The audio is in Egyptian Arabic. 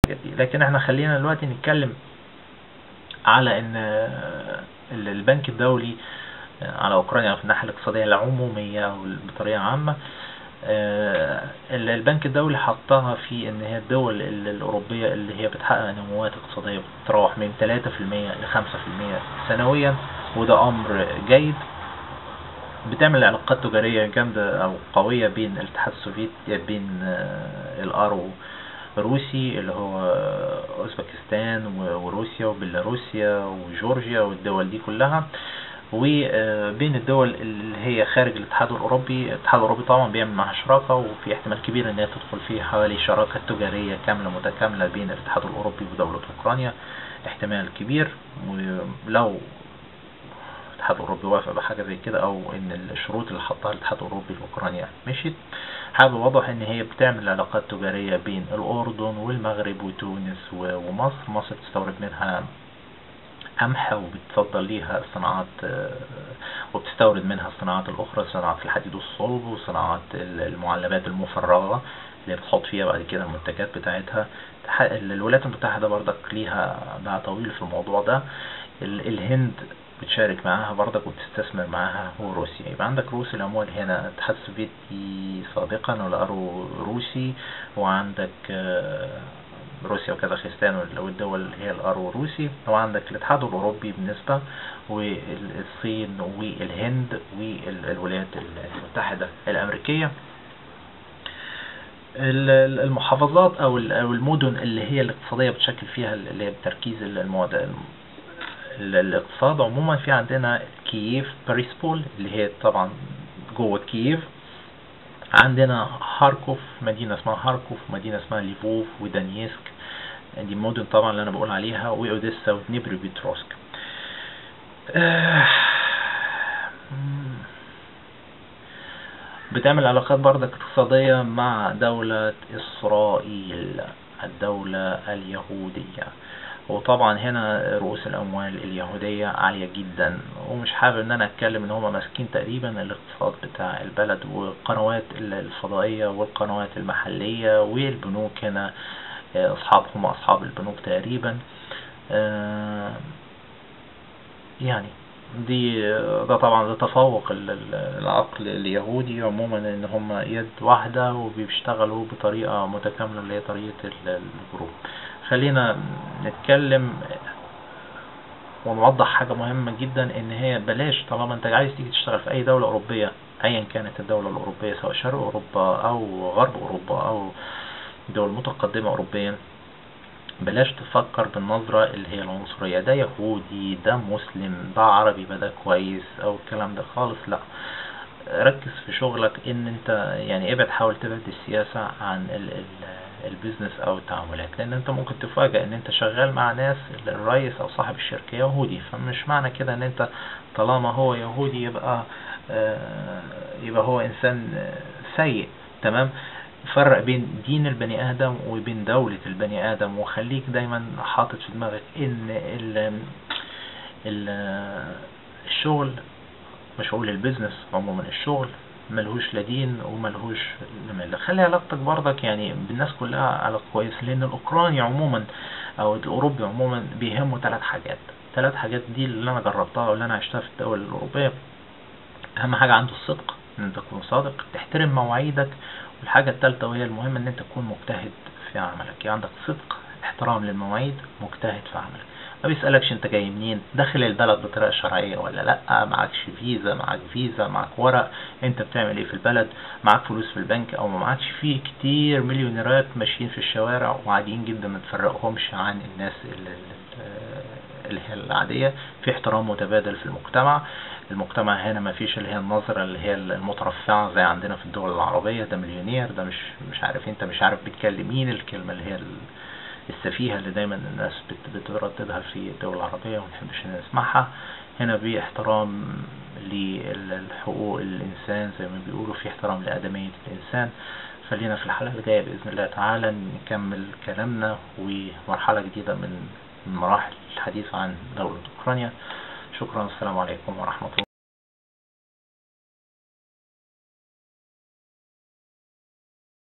دي لكن احنا خلينا دلوقتي نتكلم على ان البنك الدولي على اوكرانيا في الناحيه الاقتصاديه العموميه او بطريقه عامه البنك الدولي حطها في ان هي الدول الاوروبيه اللي هي بتحقق نموات اقتصاديه بتتراوح من 3% ل 5% سنويا وده امر جيد بتعمل علاقات تجاريه جامده او قويه بين الاتحاد السوفيتي بين الارو روسي اللي هو اوزبكستان وروسيا وبيلاروسيا وجورجيا والدول دي كلها وبين الدول اللي هي خارج الاتحاد الاوروبي الاتحاد الاوروبي طبعا بيعمل معها شراكه وفي احتمال كبير ان هي تدخل فيه حوالي شراكه تجاريه كامله متكامله بين الاتحاد الاوروبي ودوله اوكرانيا احتمال كبير ولو الاتحاد الاوروبي وافق بحاجه زي كده او ان الشروط اللي حطها الاتحاد الاوروبي لاوكرانيا مشيت حابب اوضح ان هي بتعمل علاقات تجاريه بين الاردن والمغرب وتونس ومصر مصر تستورد منها قمح وبتصدر ليها الصناعات وبتستورد منها الصناعات الاخرى صناعات الحديد والصلب وصناعات المعلبات المفرغه اللي بتحط فيها بعد كده المنتجات بتاعتها الولايات المتحده برضك ليها باع طويل في الموضوع ده الهند بتشارك معاها برضك وبتستثمر معاها وروسيا يبقى عندك روس الأموال هنا الاتحاد السوفيتي سابقا والأرو روسي وعندك روسيا وكازاخستان والدول اللي هي الأرو روسي وعندك الاتحاد الأوروبي بالنسبة والصين والهند والولايات المتحدة الأمريكية المحافظات أو المدن اللي هي الاقتصادية بتشكل فيها اللي هي بتركيز المواد الاقتصاد عموما في عندنا كييف باريسبول اللي هي طبعا جوه كييف عندنا هاركوف مدينة اسمها هاركوف مدينة اسمها ليفوف ودانيسك دي مدن طبعا اللي انا بقول عليها واوديسا ودنيبري بيتروسك بتعمل علاقات برضك اقتصادية مع دولة إسرائيل الدولة اليهودية وطبعا هنا رؤوس الاموال اليهودية عالية جدا ومش حابب ان انا اتكلم ان هم ماسكين تقريبا الاقتصاد بتاع البلد والقنوات الفضائية والقنوات المحلية والبنوك هنا اصحاب هم اصحاب البنوك تقريبا يعني دي ده طبعا ده تفوق العقل اليهودي عموما ان هم يد واحدة وبيشتغلوا بطريقة متكاملة اللي هي طريقة الجروب خلينا نتكلم ونوضح حاجة مهمة جدا ان هي بلاش طالما انت عايز تيجي تشتغل في اي دولة اوروبية ايا كانت الدولة الاوروبية سواء شرق اوروبا او غرب اوروبا او دول متقدمة اوروبيا بلاش تفكر بالنظرة اللي هي العنصرية ده يهودي ده مسلم ده عربي ده كويس او الكلام ده خالص لا ركز في شغلك ان انت يعني ابعد حاول تبعد السياسة عن ال ال البيزنس او التعاملات لان انت ممكن تفاجئ ان انت شغال مع ناس الرئيس او صاحب الشركة يهودي فمش معنى كده ان انت طالما هو يهودي يبقى يبقى هو انسان سيء تمام فرق بين دين البني ادم وبين دولة البني ادم وخليك دايما حاطط في دماغك ان ال ال الشغل مش هقول البيزنس عموما الشغل ملهوش لا دين وملهوش ملة خلي علاقتك برضك يعني بالناس كلها علاقة كويسة لان الاوكراني عموما او الاوروبي عموما بيهمه ثلاث حاجات ثلاث حاجات دي اللي انا جربتها واللي انا عشتها في الدول الاوروبية اهم حاجة عنده الصدق ان انت تكون صادق تحترم مواعيدك والحاجة الثالثة وهي المهم ان انت تكون مجتهد في عملك يعني عندك صدق احترام للمواعيد مجتهد في عملك ما بيسألكش انت جاي منين داخل البلد بطريقة شرعية ولا لا معكش فيزا معك فيزا معك ورق انت بتعمل ايه في البلد معك فلوس في البنك او ما معكش فيه كتير مليونيرات ماشيين في الشوارع وعاديين جدا ما تفرقهمش عن الناس اللي, اللي هي العادية في احترام متبادل في المجتمع المجتمع هنا ما فيش اللي هي النظرة اللي هي المترفعة زي عندنا في الدول العربية ده مليونير ده مش مش عارف انت مش عارف بتكلم مين الكلمة اللي هي السفيهة اللي دايما الناس بترددها في الدول العربية وما نحبش نسمعها هنا باحترام للحقوق الإنسان زي ما بيقولوا في احترام لآدمية الإنسان خلينا في الحلقة الجاية بإذن الله تعالى نكمل كلامنا ومرحلة جديدة من مراحل الحديث عن دولة أوكرانيا شكرا السلام عليكم ورحمة الله